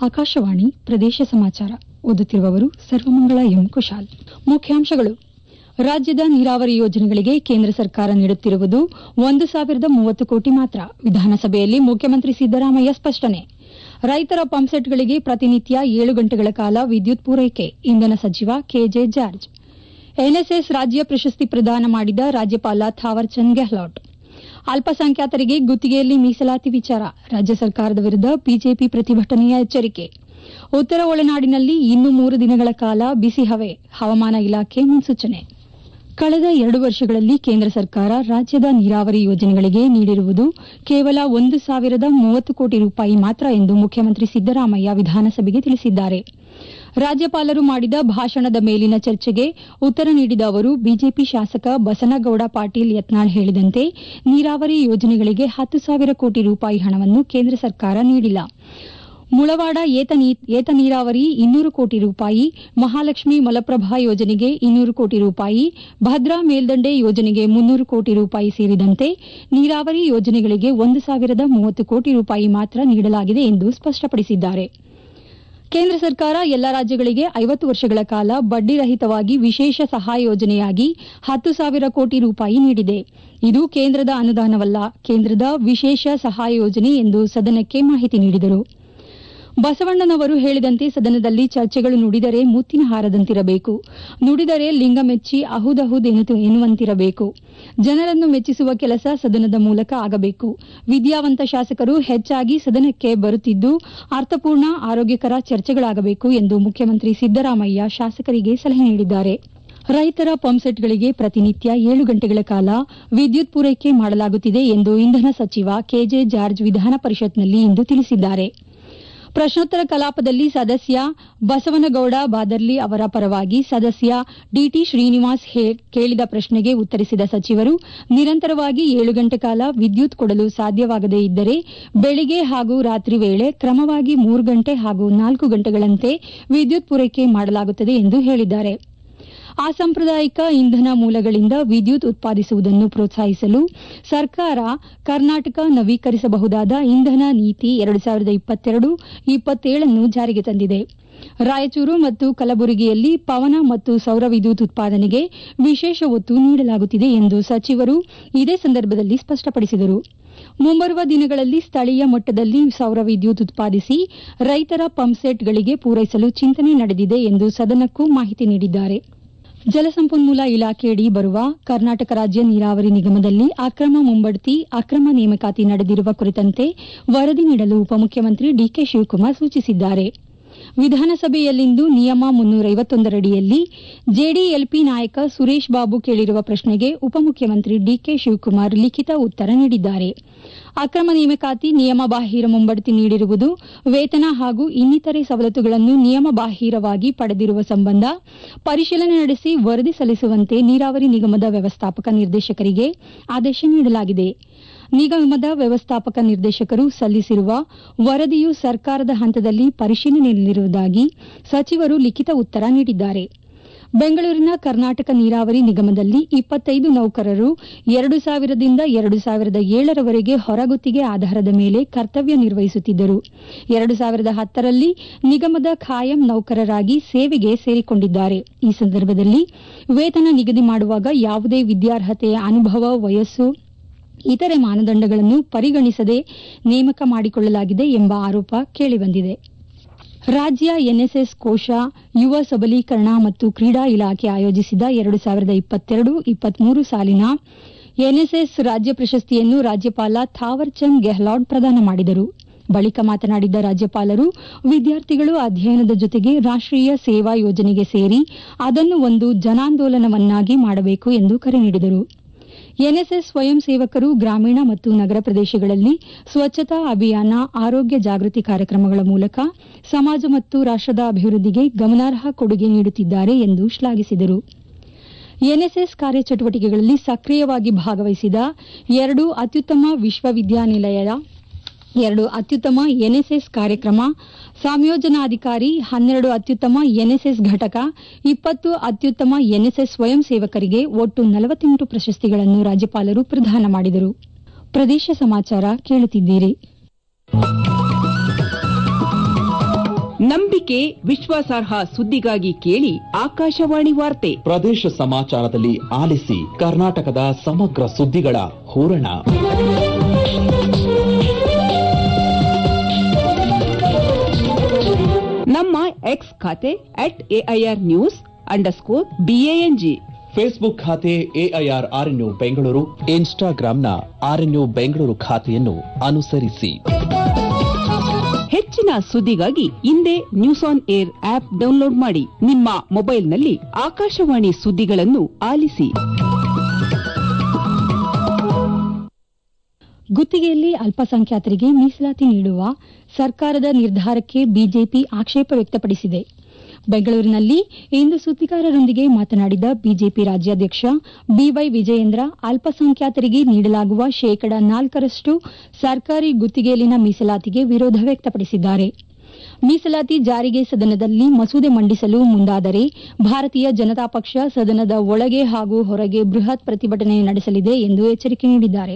ಆಕಾಶವಾಣಿ ಪ್ರದೇಶ ಸಮಾಚಾರ ಓದುತ್ತಿರುವವರು ಸರ್ವಮಂಗಳ ಎಂ ಕುಶಾಲ್ ಮುಖ್ಯಾಂಶಗಳು ರಾಜ್ಯದ ನೀರಾವರಿ ಯೋಜನೆಗಳಿಗೆ ಕೇಂದ್ರ ಸರ್ಕಾರ ನೀಡುತ್ತಿರುವುದು ಒಂದು ಸಾವಿರದ ಮೂವತ್ತು ಕೋಟಿ ಮಾತ್ರ ವಿಧಾನಸಭೆಯಲ್ಲಿ ಮುಖ್ಯಮಂತ್ರಿ ಸಿದ್ದರಾಮಯ್ಯ ಸ್ಪಷ್ಟನೆ ರೈತರ ಪಂಪ್ಸೆಟ್ಗಳಿಗೆ ಪ್ರತಿನಿತ್ಯ ಏಳು ಗಂಟೆಗಳ ಕಾಲ ವಿದ್ಯುತ್ ಪೂರೈಕೆ ಇಂಧನ ಸಚಿವ ಕೆಜೆ ಜಾರ್ಜ್ ಎನ್ಎಸ್ಎಸ್ ರಾಜ್ಯ ಪ್ರಶಸ್ತಿ ಪ್ರದಾನ ಮಾಡಿದ ರಾಜ್ಯಪಾಲ ಥಾವರ್ಚಂದ್ ಗೆಹ್ಲೋಟ್ ಅಲ್ಪಸಂಖ್ಯಾತರಿಗೆ ಗುತ್ತಿಗೆಯಲ್ಲಿ ಮೀಸಲಾತಿ ವಿಚಾರ ರಾಜ್ಯ ಸರ್ಕಾರದ ವಿರುದ್ದ ಬಿಜೆಪಿ ಪ್ರತಿಭಟನೆಯ ಎಚ್ಚರಿಕೆ ಉತ್ತರ ಒಳನಾಡಿನಲ್ಲಿ ಇನ್ನು ಮೂರು ದಿನಗಳ ಕಾಲ ಬಿಸಿ ಹವೆ ಹವಾಮಾನ ಇಲಾಖೆ ಮುನ್ಸೂಚನೆ ಕಳೆದ ಎರಡು ವರ್ಷಗಳಲ್ಲಿ ಕೇಂದ್ರ ಸರ್ಕಾರ ರಾಜ್ಯದ ನೀರಾವರಿ ಯೋಜನೆಗಳಿಗೆ ನೀಡಿರುವುದು ಕೇವಲ ಒಂದು ಸಾವಿರದ ಮೂವತ್ತು ಕೋಟಿ ರೂಪಾಯಿ ಮಾತ್ರ ಎಂದು ಮುಖ್ಯಮಂತ್ರಿ ಸಿದ್ದರಾಮಯ್ಯ ವಿಧಾನಸಭೆಗೆ ತಿಳಿಸಿದ್ದಾರೆ ರಾಜ್ಯಪಾಲರು ಮಾಡಿದ ಭಾಷಣದ ಮೇಲಿನ ಚರ್ಚೆಗೆ ಉತ್ತರ ನೀಡಿದ ಅವರು ಬಿಜೆಪಿ ಶಾಸಕ ಬಸನಗೌಡ ಪಾಟೀಲ್ ಯತ್ನಾಳ್ ಹೇಳಿದಂತೆ ನೀರಾವರಿ ಯೋಜನೆಗಳಿಗೆ ಹತ್ತು ಸಾವಿರ ಕೋಟಿ ರೂಪಾಯಿ ಹಣವನ್ನು ಕೇಂದ್ರ ಸರ್ಕಾರ ನೀಡಿಲ್ಲ ಮುಳವಾಡ ಏತ ನೀರಾವರಿ ಇನ್ನೂರು ಕೋಟಿ ರೂಪಾಯಿ ಮಹಾಲಕ್ಷ್ಮಿ ಮಲಪ್ರಭಾ ಯೋಜನೆಗೆ ಇನ್ನೂರು ಕೋಟಿ ರೂಪಾಯಿ ಭದ್ರಾ ಮೇಲ್ದಂಡೆ ಯೋಜನೆಗೆ ಮುನ್ನೂರು ಕೋಟಿ ರೂಪಾಯಿ ಸೇರಿದಂತೆ ನೀರಾವರಿ ಯೋಜನೆಗಳಿಗೆ ಒಂದು ಸಾವಿರದ ಮೂವತ್ತು ಕೋಟಿ ರೂಪಾಯಿ ಮಾತ್ರ ನೀಡಲಾಗಿದೆ ಎಂದು ಸ್ಪಷ್ಟಪಡಿಸಿದ್ದಾರೆ ಕೇಂದ್ರ ಸರ್ಕಾರ ಎಲ್ಲ ರಾಜ್ಯಗಳಿಗೆ ಐವತ್ತು ವರ್ಷಗಳ ಕಾಲ ಬಡ್ಡಿರಹಿತವಾಗಿ ವಿಶೇಷ ಸಹಾಯ ಯೋಜನೆಯಾಗಿ ಹತ್ತು ಸಾವಿರ ಕೋಟಿ ರೂಪಾಯಿ ನೀಡಿದೆ ಇದು ಕೇಂದ್ರದ ಅನುದಾನವಲ್ಲ ಕೇಂದ್ರದ ವಿಶೇಷ ಸಹಾಯ ಯೋಜನೆ ಎಂದು ಸದನಕ್ಕೆ ಮಾಹಿತಿ ನೀಡಿದರು ಬಸವಣ್ಣನವರು ಹೇಳಿದಂತೆ ಸದನದಲ್ಲಿ ಚರ್ಚೆಗಳು ನುಡಿದರೆ ಮುತ್ತಿನ ಹಾರದಂತಿರಬೇಕು ನುಡಿದರೆ ಲಿಂಗ ಮೆಚ್ಚಿ ಅಹುದಹುದ್ ಎನ್ನುವಂತಿರಬೇಕು ಜನರನ್ನು ಮೆಚ್ಚಿಸುವ ಕೆಲಸ ಸದನದ ಮೂಲಕ ಆಗಬೇಕು ವಿದ್ಯಾವಂತ ಶಾಸಕರು ಹೆಚ್ಚಾಗಿ ಸದನಕ್ಕೆ ಬರುತ್ತಿದ್ದು ಅರ್ಥಪೂರ್ಣ ಆರೋಗ್ಯಕರ ಚರ್ಚೆಗಳಾಗಬೇಕು ಎಂದು ಮುಖ್ಯಮಂತ್ರಿ ಸಿದ್ದರಾಮಯ್ಯ ಶಾಸಕರಿಗೆ ಸಲಹೆ ನೀಡಿದ್ದಾರೆ ರೈತರ ಪಂಪ್ಸೆಟ್ಗಳಿಗೆ ಪ್ರತಿನಿತ್ಯ ಏಳು ಗಂಟೆಗಳ ಕಾಲ ವಿದ್ಯುತ್ ಪೂರೈಕೆ ಮಾಡಲಾಗುತ್ತಿದೆ ಎಂದು ಇಂಧನ ಸಚಿವ ಕೆಜೆ ಜಾರ್ಜ್ ವಿಧಾನ ಪರಿಷತ್ನಲ್ಲಿ ಇಂದು ತಿಳಿಸಿದ್ದಾರೆ ಪ್ರಶ್ನೋತ್ತರ ಕಲಾಪದಲ್ಲಿ ಸದಸ್ಯ ಬಸವನಗೌಡ ಬಾದರ್ಲಿ ಅವರ ಪರವಾಗಿ ಸದಸ್ಯ ಡಿಟಿ ಶ್ರೀನಿವಾಸ್ ಕೇಳಿದ ಪ್ರಶ್ನೆಗೆ ಉತ್ತರಿಸಿದ ಸಚಿವರು ನಿರಂತರವಾಗಿ ಏಳು ಗಂಟೆ ಕಾಲ ವಿದ್ಯುತ್ ಕೊಡಲು ಸಾಧ್ಯವಾಗದೇ ಇದ್ದರೆ ಬೆಳಿಗ್ಗೆ ಹಾಗೂ ರಾತ್ರಿ ವೇಳೆ ಕ್ರಮವಾಗಿ ಮೂರು ಗಂಟೆ ಹಾಗೂ ನಾಲ್ಕು ಗಂಟೆಗಳಂತೆ ವಿದ್ಯುತ್ ಪೂರೈಕೆ ಮಾಡಲಾಗುತ್ತದೆ ಎಂದು ಹೇಳಿದ್ದಾರೆ ಅಸಾಂಪ್ರದಾಯಿಕ ಇಂಧನ ಮೂಲಗಳಿಂದ ವಿದ್ಯುತ್ ಉತ್ಪಾದಿಸುವುದನ್ನು ಪ್ರೋತ್ಸಾಹಿಸಲು ಸರ್ಕಾರ ಕರ್ನಾಟಕ ನವೀಕರಿಸಬಹುದಾದ ಇಂಧನ ನೀತಿ ಎರಡು ಸಾವಿರದ ಇಪ್ಪತ್ತೆರಡು ಇಪ್ಪತ್ತೇಳನ್ನು ಜಾರಿಗೆ ತಂದಿದೆ ರಾಯಚೂರು ಮತ್ತು ಕಲಬುರಗಿಯಲ್ಲಿ ಪವನ ಮತ್ತು ಸೌರ ವಿದ್ಯುತ್ ಉತ್ಪಾದನೆಗೆ ವಿಶೇಷ ಒತ್ತು ನೀಡಲಾಗುತ್ತಿದೆ ಎಂದು ಸಚಿವರು ಇದೇ ಸಂದರ್ಭದಲ್ಲಿ ಸ್ಪಷ್ಟಪಡಿಸಿದರು ಮುಂಬರುವ ದಿನಗಳಲ್ಲಿ ಸ್ಥಳೀಯ ಮಟ್ಟದಲ್ಲಿ ಸೌರ ವಿದ್ಯುತ್ ಉತ್ಪಾದಿಸಿ ರೈತರ ಪಂಪ್ಸೆಟ್ಗಳಿಗೆ ಪೂರೈಸಲು ಚಿಂತನೆ ನಡೆದಿದೆ ಎಂದು ಸದನಕ್ಕೂ ಮಾಹಿತಿ ನೀಡಿದ್ದಾರೆ ಜಲಸಂಪನ್ಮೂಲ ಇಲಾಖೆಯಡಿ ಬರುವ ಕರ್ನಾಟಕ ರಾಜ್ಯ ನೀರಾವರಿ ನಿಗಮದಲ್ಲಿ ಅಕ್ರಮ ಮುಂಬಡ್ತಿ ಅಕ್ರಮ ನೇಮಕಾತಿ ನಡೆದಿರುವ ಕುರಿತಂತೆ ವರದಿ ನೀಡಲು ಉಪಮುಖ್ಯಮಂತ್ರಿ ಡಿಕೆ ಶಿವಕುಮಾರ್ ಸೂಚಿಸಿದ್ದಾರೆ ವಿಧಾನಸಭೆಯಲ್ಲಿಂದು ನಿಯಮ ಮುನ್ನೂರೈವತ್ತೊಂದರಡಿಯಲ್ಲಿ ಜೆಡಿಎಲ್ಪಿ ನಾಯಕ ಸುರೇಶ್ ಬಾಬು ಕೇಳಿರುವ ಪ್ರಶ್ನೆಗೆ ಉಪಮುಖ್ಯಮಂತ್ರಿ ಡಿಕೆ ಶಿವಕುಮಾರ್ ಲಿಖಿತ ಉತ್ತರ ನೀಡಿದ್ದಾರೆ ಅಕ್ರಮ ನೇಮಕಾತಿ ನಿಯಮ ಬಾಹಿರ ಮುಂಬಡ್ತಿ ನೀಡಿರುವುದು ವೇತನ ಹಾಗೂ ಇನ್ನಿತರೆ ಸವಲತ್ತುಗಳನ್ನು ನಿಯಮ ಬಾಹಿರವಾಗಿ ಪಡೆದಿರುವ ಸಂಬಂಧ ಪರಿಶೀಲನೆ ನಡೆಸಿ ವರದಿ ಸಲ್ಲಿಸುವಂತೆ ನೀರಾವರಿ ನಿಗಮದ ವ್ಯವಸ್ಥಾಪಕ ನಿರ್ದೇಶಕರಿಗೆ ಆದೇಶ ನೀಡಲಾಗಿದೆ ನಿಗಮದ ವ್ಯವಸ್ಥಾಪಕ ನಿರ್ದೇಶಕರು ಸಲ್ಲಿಸಿರುವ ವರದಿಯು ಸರ್ಕಾರದ ಹಂತದಲ್ಲಿ ಪರಿಶೀಲನೆಯಲ್ಲಿರುವುದಾಗಿ ಸಚಿವರು ಲಿಖಿತ ಉತ್ತರ ನೀಡಿದ್ದಾರೆ ಬೆಂಗಳೂರಿನ ಕರ್ನಾಟಕ ನೀರಾವರಿ ನಿಗಮದಲ್ಲಿ ಇಪ್ಪತ್ತೈದು ನೌಕರರು ಎರಡು ಸಾವಿರದಿಂದ ಎರಡು ಸಾವಿರದ ಏಳರವರೆಗೆ ಹೊರಗುತ್ತಿಗೆ ಆಧಾರದ ಮೇಲೆ ಕರ್ತವ್ಯ ನಿರ್ವಹಿಸುತ್ತಿದ್ದರು ಎರಡು ಸಾವಿರದ ಹತ್ತರಲ್ಲಿ ನಿಗಮದ ಖಾಯಂ ನೌಕರರಾಗಿ ಸೇವೆಗೆ ಸೇರಿಕೊಂಡಿದ್ದಾರೆ ಈ ಸಂದರ್ಭದಲ್ಲಿ ವೇತನ ನಿಗದಿ ಮಾಡುವಾಗ ಯಾವುದೇ ವಿದ್ಯಾರ್ಹತೆ ಅನುಭವ ವಯಸ್ಸು ಇತರೆ ಮಾನದಂಡಗಳನ್ನು ಪರಿಗಣಿಸದೆ ನೇಮಕ ಮಾಡಿಕೊಳ್ಳಲಾಗಿದೆ ಎಂಬ ಆರೋಪ ಕೇಳಿಬಂದಿದೆ ರಾಜ್ಯ ಎನ್ಎಸ್ಎಸ್ ಕೋಶ ಯುವ ಸಬಲೀಕರಣ ಮತ್ತು ಕ್ರೀಡಾ ಇಲಾಖೆ ಆಯೋಜಿಸಿದ ಎರಡು ಸಾವಿರದ ಇಪ್ಪತ್ತೆರಡು ಇಪ್ಪತ್ಮೂರು ಸಾಲಿನ ಎನ್ಎಸ್ಎಸ್ ರಾಜ್ಯ ಪ್ರಶಸ್ತಿಯನ್ನು ರಾಜ್ಯಪಾಲ ಥಾವರ್ಚಂದ್ ಗೆಹ್ಲಾಟ್ ಪ್ರದಾನ ಮಾಡಿದರು ಬಳಿಕ ಮಾತನಾಡಿದ ರಾಜ್ಯಪಾಲರು ವಿದ್ಯಾರ್ಥಿಗಳು ಅಧ್ಯಯನದ ಜೊತೆಗೆ ರಾಷ್ಟೀಯ ಸೇವಾ ಯೋಜನೆಗೆ ಸೇರಿ ಅದನ್ನು ಒಂದು ಜನಾಂದೋಲನವನ್ನಾಗಿ ಮಾಡಬೇಕು ಎಂದು ಕರೆ ನೀಡಿದರು ಎನ್ಎಸ್ಎಸ್ ಸ್ವಯಂ ಸೇವಕರು ಗ್ರಾಮೀಣ ಮತ್ತು ನಗರ ಪ್ರದೇಶಗಳಲ್ಲಿ ಸ್ವಚ್ಛತಾ ಅಭಿಯಾನ ಆರೋಗ್ಯ ಜಾಗೃತಿ ಕಾರ್ಯಕ್ರಮಗಳ ಮೂಲಕ ಸಮಾಜ ಮತ್ತು ರಾಷ್ಟದ ಅಭಿವೃದ್ಧಿಗೆ ಗಮನಾರ್ಹ ಕೊಡುಗೆ ನೀಡುತ್ತಿದ್ದಾರೆ ಎಂದು ಶ್ಲಾಘಿಸಿದರು ಎನ್ಎಸ್ಎಸ್ ಕಾರ್ಯಚಟುವಟಿಕೆಗಳಲ್ಲಿ ಸಕ್ರಿಯವಾಗಿ ಭಾಗವಹಿಸಿದ ಎರಡು ಅತ್ಯುತ್ತಮ ವಿಶ್ವವಿದ್ಯಾನಿಲಯ ಎರಡು ಅತ್ಯುತ್ತಮ ಎನ್ಎಸ್ಎಸ್ ಕಾರ್ಯಕ್ರಮ ಸಂಯೋಜನಾಧಿಕಾರಿ ಹನ್ನೆರಡು ಅತ್ಯುತ್ತಮ ಎನ್ಎಸ್ಎಸ್ ಘಟಕ ಇಪ್ಪತ್ತು ಅತ್ಯುತ್ತಮ ಎನ್ಎಸ್ಎಸ್ ಸ್ವಯಂ ಸೇವಕರಿಗೆ ಒಟ್ಟು ನಲವತ್ತೆಂಟು ಪ್ರಶಸ್ತಿಗಳನ್ನು ರಾಜ್ಯಪಾಲರು ಪ್ರದಾನ ಮಾಡಿದರು ಪ್ರದೇಶ ಸಮಾಚಾರ ಕೇಳುತ್ತಿದ್ದೀರಿ ನಂಬಿಕೆ ವಿಶ್ವಾಸಾರ್ಹ ಸುದ್ದಿಗಾಗಿ ಕೇಳಿ ಆಕಾಶವಾಣಿ ವಾರ್ತೆ ಪ್ರದೇಶ ಸಮಾಚಾರದಲ್ಲಿ ಆಲಿಸಿ ಕರ್ನಾಟಕದ ಸಮಗ್ರ ಸುದ್ದಿಗಳ ಹೂರಣ ನಮ್ಮ ಎಕ್ಸ್ ಖಾತೆ at AIR news underscore B A N G Facebook ಖಾತೆ ಎಐಆರ್ ಆರ್ಎನ್ಯು ಬೆಂಗಳೂರು ಇನ್ಸ್ಟಾಗ್ರಾಂನ ಆರ್ಎನ್ಯು ಬೆಂಗಳೂರು ಖಾತೆಯನ್ನು ಅನುಸರಿಸಿ ಹೆಚ್ಚಿನ ಸುದ್ದಿಗಾಗಿ ಹಿಂದೆ news on air app download ಮಾಡಿ ನಿಮ್ಮ ಮೊಬೈಲ್ನಲ್ಲಿ ಆಕಾಶವಾಣಿ ಸುದ್ದಿಗಳನ್ನು ಆಲಿಸಿ ಗುತ್ತಿಗೆಯಲ್ಲಿ ಅಲ್ಪಸಂಖ್ಯಾತರಿಗೆ ಮೀಸಲಾತಿ ನೀಡುವ ಸರ್ಕಾರದ ನಿರ್ಧಾರಕ್ಕೆ ಬಿಜೆಪಿ ಆಕ್ಷೇಪ ವ್ಯಕ್ತಪಡಿಸಿದೆ ಬೆಂಗಳೂರಿನಲ್ಲಿ ಇಂದು ಸುದ್ದಿಗಾರರೊಂದಿಗೆ ಮಾತನಾಡಿದ ಬಿಜೆಪಿ ರಾಜ್ಯಾಧ್ಯಕ್ಷ ಬಿವೈ ವಿಜಯೇಂದ್ರ ಅಲ್ಪಸಂಖ್ಯಾತರಿಗೆ ನೀಡಲಾಗುವ ಶೇಕಡ ನಾಲ್ಕರಷ್ಟು ಸರ್ಕಾರಿ ಗುತ್ತಿಗೆಯಲ್ಲಿನ ಮೀಸಲಾತಿಗೆ ವಿರೋಧ ವ್ಯಕ್ತಪಡಿಸಿದ್ದಾರೆ ಮೀಸಲಾತಿ ಜಾರಿಗೆ ಸದನದಲ್ಲಿ ಮಸೂದೆ ಮಂಡಿಸಲು ಮುಂದಾದರೆ ಭಾರತೀಯ ಜನತಾ ಪಕ್ಷ ಸದನದ ಒಳಗೆ ಹಾಗೂ ಹೊರಗೆ ಬೃಹತ್ ಪ್ರತಿಭಟನೆ ನಡೆಸಲಿದೆ ಎಂದು ಎಚ್ಚರಿಕೆ ನೀಡಿದ್ದಾರೆ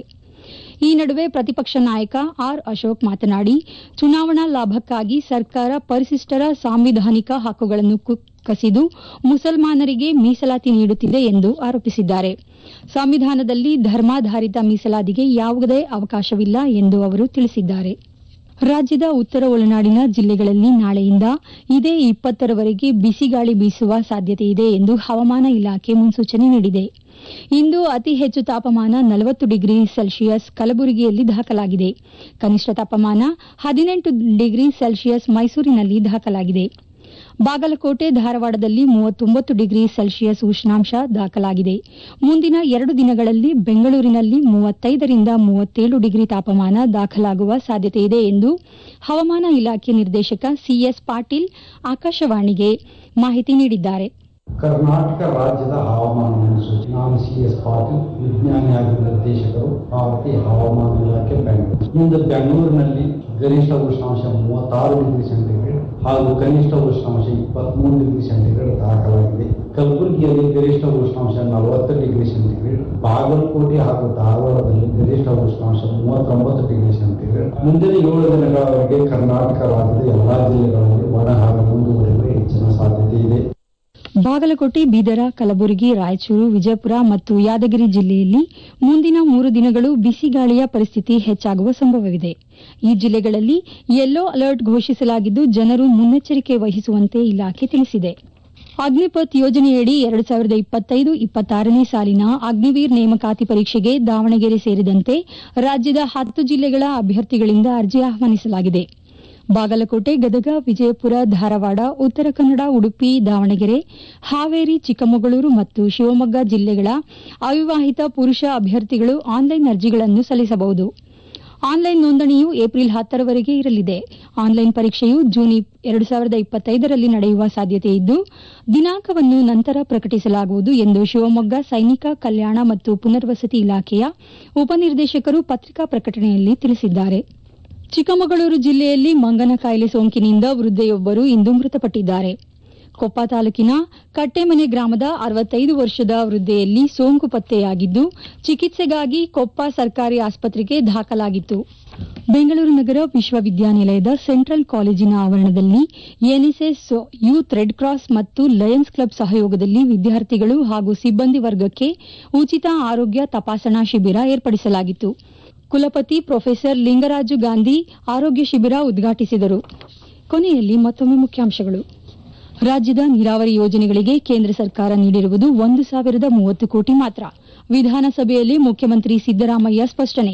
ಈ ನಡುವೆ ಪ್ರತಿಪಕ್ಷ ನಾಯಕ ಆರ್ ಅಶೋಕ್ ಮಾತನಾಡಿ ಚುನಾವಣಾ ಲಾಭಕ್ಕಾಗಿ ಸರ್ಕಾರ ಪರಿಶಿಷ್ಟರ ಸಾಂವಿಧಾನಿಕ ಹಕ್ಕುಗಳನ್ನು ಕಸಿದು ಮುಸಲ್ಮಾನರಿಗೆ ಮೀಸಲಾತಿ ನೀಡುತ್ತಿದೆ ಎಂದು ಆರೋಪಿಸಿದ್ದಾರೆ ಸಂವಿಧಾನದಲ್ಲಿ ಧರ್ಮಾಧಾರಿತ ಮೀಸಲಾತಿಗೆ ಯಾವುದೇ ಅವಕಾಶವಿಲ್ಲ ಎಂದು ಅವರು ತಿಳಿಸಿದ್ದಾರೆ ರಾಜ್ಯದ ಉತ್ತರ ಒಳನಾಡಿನ ಜಿಲ್ಲೆಗಳಲ್ಲಿ ನಾಳೆಯಿಂದ ಇದೇ ಇಪ್ಪತ್ತರವರೆಗೆ ಬಿಸಿಗಾಳಿ ಬೀಸುವ ಸಾಧ್ಯತೆ ಇದೆ ಎಂದು ಹವಾಮಾನ ಇಲಾಖೆ ಮುನ್ಸೂಚನೆ ನೀಡಿದೆ ಇಂದು ಅತಿ ಹೆಚ್ಚು ತಾಪಮಾನ ನಲವತ್ತು ಡಿಗ್ರಿ ಸೆಲ್ಸಿಯಸ್ ಕಲಬುರಗಿಯಲ್ಲಿ ದಾಖಲಾಗಿದೆ ಕನಿಷ್ಠ ತಾಪಮಾನ ಹದಿನೆಂಟು ಡಿಗ್ರಿ ಸೆಲ್ಸಿಯಸ್ ಮೈಸೂರಿನಲ್ಲಿ ದಾಖಲಾಗಿದೆ ಬಾಗಲಕೋಟೆ ಧಾರವಾಡದಲ್ಲಿ ಮೂವತ್ತೊಂಬತ್ತು ಡಿಗ್ರಿ ಸೆಲ್ಸಿಯಸ್ ಉಷ್ಣಾಂಶ ದಾಖಲಾಗಿದೆ ಮುಂದಿನ ಎರಡು ದಿನಗಳಲ್ಲಿ ಬೆಂಗಳೂರಿನಲ್ಲಿ ಮೂವತ್ತೈದರಿಂದ ಮೂವತ್ತೇಳು ಡಿಗ್ರಿ ತಾಪಮಾನ ದಾಖಲಾಗುವ ಸಾಧ್ಯತೆಯಿದೆ ಎಂದು ಹವಾಮಾನ ಇಲಾಖೆ ನಿರ್ದೇಶಕ ಸಿಎಸ್ ಪಾಟೀಲ್ ಆಕಾಶವಾಣಿಗೆ ಮಾಹಿತಿ ನೀಡಿದ್ದಾರೆ ಕರ್ನಾಟಕ ರಾಜ್ಯದ ಹವಾಮಾನ ಮುನ್ಸೂಚನೆ ನಾನು ಸಿ ಎಸ್ ಪಾಟೀಲ್ ವಿಜ್ಞಾನಿ ಹಾಗೂ ನಿರ್ದೇಶಕರು ಭಾರತೀಯ ಹವಾಮಾನ ಇಲಾಖೆ ಬೆಂಗಳೂರು ಇಂದು ಬೆಂಗಳೂರಿನಲ್ಲಿ ಗರಿಷ್ಠ ಉಷ್ಣಾಂಶ ಮೂವತ್ತಾರು ಡಿಗ್ರಿ ಸೆಂಟಿಗ್ರೇಡ್ ಹಾಗೂ ಕನಿಷ್ಠ ಉಷ್ಣಾಂಶ ಇಪ್ಪತ್ಮೂರು ಡಿಗ್ರಿ ಸೆಂಟಿಗ್ರೇಡ್ ದಾಖಲಾಗಿದೆ ಕಲಬುರಗಿಯಲ್ಲಿ ಗರಿಷ್ಠ ಉಷ್ಣಾಂಶ ನಲವತ್ತು ಡಿಗ್ರಿ ಸೆಂಟಿಗ್ರೇಡ್ ಬಾಗಲಕೋಟೆ ಹಾಗೂ ಧಾರವಾಡದಲ್ಲಿ ಗರಿಷ್ಠ ಉಷ್ಣಾಂಶ ಮೂವತ್ತೊಂಬತ್ತು ಡಿಗ್ರಿ ಸೆಂಟಿಗ್ರೇಡ್ ಮುಂದಿನ ಏಳು ದಿನಗಳವರೆಗೆ ಕರ್ನಾಟಕ ರಾಜ್ಯದ ಎಲ್ಲಾ ಜಿಲ್ಲೆಗಳಲ್ಲಿ ಒಣಹವೆ ಮುಂದುವರಿಯುವ ಹೆಚ್ಚಿನ ಸಾಧ್ಯತೆ ಇದೆ ಬಾಗಲಕೋಟೆ ಬೀದರ ಕಲಬುರಗಿ ರಾಯಚೂರು ವಿಜಯಪುರ ಮತ್ತು ಯಾದಗಿರಿ ಜಿಲ್ಲೆಯಲ್ಲಿ ಮುಂದಿನ ಮೂರು ದಿನಗಳು ಬಿಸಿಗಾಳಿಯ ಪರಿಸ್ಥಿತಿ ಹೆಚ್ಚಾಗುವ ಸಂಭವವಿದೆ ಈ ಜಿಲ್ಲೆಗಳಲ್ಲಿ ಯೆಲ್ಲೋ ಅಲರ್ಟ್ ಘೋಷಿಸಲಾಗಿದ್ದು ಜನರು ಮುನ್ನೆಚ್ಚರಿಕೆ ವಹಿಸುವಂತೆ ಇಲಾಖೆ ತಿಳಿಸಿದೆ ಅಗ್ನಿಪಥ್ ಯೋಜನೆಯಡಿ ಎರಡು ಸಾವಿರದ ಇಪ್ಪತ್ತೈದು ಇಪ್ಪತ್ತಾರನೇ ಸಾಲಿನ ಅಗ್ನಿವೀರ್ ನೇಮಕಾತಿ ಪರೀಕ್ಷೆಗೆ ದಾವಣಗೆರೆ ಸೇರಿದಂತೆ ರಾಜ್ಯದ ಹತ್ತು ಜಿಲ್ಲೆಗಳ ಅಭ್ಯರ್ಥಿಗಳಿಂದ ಅರ್ಜಿ ಆಹ್ವಾನಿಸಲಾಗಿದೆ ಬಾಗಲಕೋಟೆ ಗದಗ ವಿಜಯಪುರ ಧಾರವಾಡ ಉತ್ತರ ಕನ್ನಡ ಉಡುಪಿ ದಾವಣಗೆರೆ ಹಾವೇರಿ ಚಿಕ್ಕಮಗಳೂರು ಮತ್ತು ಶಿವಮೊಗ್ಗ ಜಿಲ್ಲೆಗಳ ಅವಿವಾಹಿತ ಪುರುಷ ಅಭ್ಯರ್ಥಿಗಳು ಆನ್ಲೈನ್ ಅರ್ಜಿಗಳನ್ನು ಸಲ್ಲಿಸಬಹುದು ಆನ್ಲೈನ್ ನೋಂದಣಿಯು ಏಪ್ರಿಲ್ ಹತ್ತರವರೆಗೆ ಇರಲಿದೆ ಆನ್ಲೈನ್ ಪರೀಕ್ಷೆಯು ಜೂನ್ ಎರಡು ಸಾವಿರದ ಇಪ್ಪತ್ತೈದರಲ್ಲಿ ನಡೆಯುವ ಸಾಧ್ಯತೆ ಇದ್ದು ದಿನಾಂಕವನ್ನು ನಂತರ ಪ್ರಕಟಿಸಲಾಗುವುದು ಎಂದು ಶಿವಮೊಗ್ಗ ಸೈನಿಕ ಕಲ್ಯಾಣ ಮತ್ತು ಪುನರ್ವಸತಿ ಇಲಾಖೆಯ ಉಪನಿರ್ದೇಶಕರು ಪತ್ರಿಕಾ ಪ್ರಕಟಣೆಯಲ್ಲಿ ತಿಳಿಸಿದ್ದಾರೆ ಚಿಕ್ಕಮಗಳೂರು ಜಿಲ್ಲೆಯಲ್ಲಿ ಮಂಗನ ಕಾಯಿಲೆ ಸೋಂಕಿನಿಂದ ವೃದ್ಧೆಯೊಬ್ಬರು ಇಂದು ಮೃತಪಟ್ಟಿದ್ದಾರೆ ಕೊಪ್ಪ ತಾಲೂಕಿನ ಕಟ್ಟೆಮನೆ ಗ್ರಾಮದ ಅರವತ್ತೈದು ವರ್ಷದ ವೃದ್ಧೆಯಲ್ಲಿ ಸೋಂಕು ಪತ್ತೆಯಾಗಿದ್ದು ಚಿಕಿತ್ಸೆಗಾಗಿ ಕೊಪ್ಪ ಸರ್ಕಾರಿ ಆಸ್ಪತ್ರೆಗೆ ದಾಖಲಾಗಿತ್ತು ಬೆಂಗಳೂರು ನಗರ ವಿಶ್ವವಿದ್ಯಾನಿಲಯದ ಸೆಂಟ್ರಲ್ ಕಾಲೇಜಿನ ಆವರಣದಲ್ಲಿ ಎನ್ಎಸ್ಎಸ್ ಯೂತ್ ರೆಡ್ ಕ್ರಾಸ್ ಮತ್ತು ಲಯನ್ಸ್ ಕ್ಲಬ್ ಸಹಯೋಗದಲ್ಲಿ ವಿದ್ಯಾರ್ಥಿಗಳು ಹಾಗೂ ಸಿಬ್ಬಂದಿ ವರ್ಗಕ್ಕೆ ಉಚಿತ ಆರೋಗ್ಯ ತಪಾಸಣಾ ಶಿಬಿರ ಏರ್ಪಡಿಸಲಾಗಿತ್ತು ಕುಲಪತಿ ಪ್ರೊಫೆಸರ್ ಲಿಂಗರಾಜು ಗಾಂಧಿ ಆರೋಗ್ಯ ಶಿಬಿರ ಉದ್ಘಾಟಿಸಿದರು ಕೊನೆಯಲ್ಲಿ ಮತ್ತೊಮ್ಮೆ ಮುಖ್ಯಾಂಶಗಳು ರಾಜ್ಯದ ನೀರಾವರಿ ಯೋಜನೆಗಳಿಗೆ ಕೇಂದ್ರ ಸರ್ಕಾರ ನೀಡಿರುವುದು ಒಂದು ಸಾವಿರದ ಮೂವತ್ತು ಕೋಟಿ ಮಾತ್ರ ವಿಧಾನಸಭೆಯಲ್ಲಿ ಮುಖ್ಯಮಂತ್ರಿ ಸಿದ್ದರಾಮಯ್ಯ ಸ್ಪಷ್ಟನೆ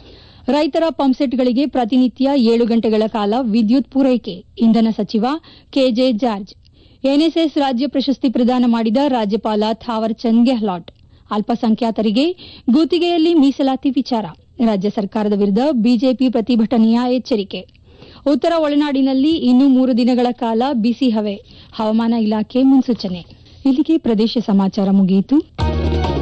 ರೈತರ ಪಂಪ್ಸೆಟ್ಗಳಿಗೆ ಪ್ರತಿನಿತ್ಯ ಏಳು ಗಂಟೆಗಳ ಕಾಲ ವಿದ್ಯುತ್ ಪೂರೈಕೆ ಇಂಧನ ಸಚಿವ ಕೆಜೆ ಜಾರ್ಜ್ ಎನ್ಎಸ್ಎಸ್ ರಾಜ್ಯ ಪ್ರಶಸ್ತಿ ಪ್ರದಾನ ಮಾಡಿದ ರಾಜ್ಯಪಾಲ ಥಾವರ್ ಚಂದ್ ಗೆಹ್ಲಾಟ್ ಅಲ್ಪಸಂಖ್ಯಾತರಿಗೆ ಗುತ್ತಿಗೆಯಲ್ಲಿ ಮೀಸಲಾತಿ ವಿಚಾರ ರಾಜ್ಯ ಸರ್ಕಾರದ ವಿರುದ್ಧ ಬಿಜೆಪಿ ಪ್ರತಿಭಟನೆಯ ಎಚ್ಚರಿಕೆ ಉತ್ತರ ಒಳನಾಡಿನಲ್ಲಿ ಇನ್ನೂ ಮೂರು ದಿನಗಳ ಕಾಲ ಬಿಸಿ ಹವೆ ಹವಾಮಾನ ಇಲಾಖೆ ಮುನ್ಸೂಚನೆ ಇಲ್ಲಿಗೆ ಪ್ರದೇಶ ಸಮಾಚಾರ ಮುಗಿಯಿತು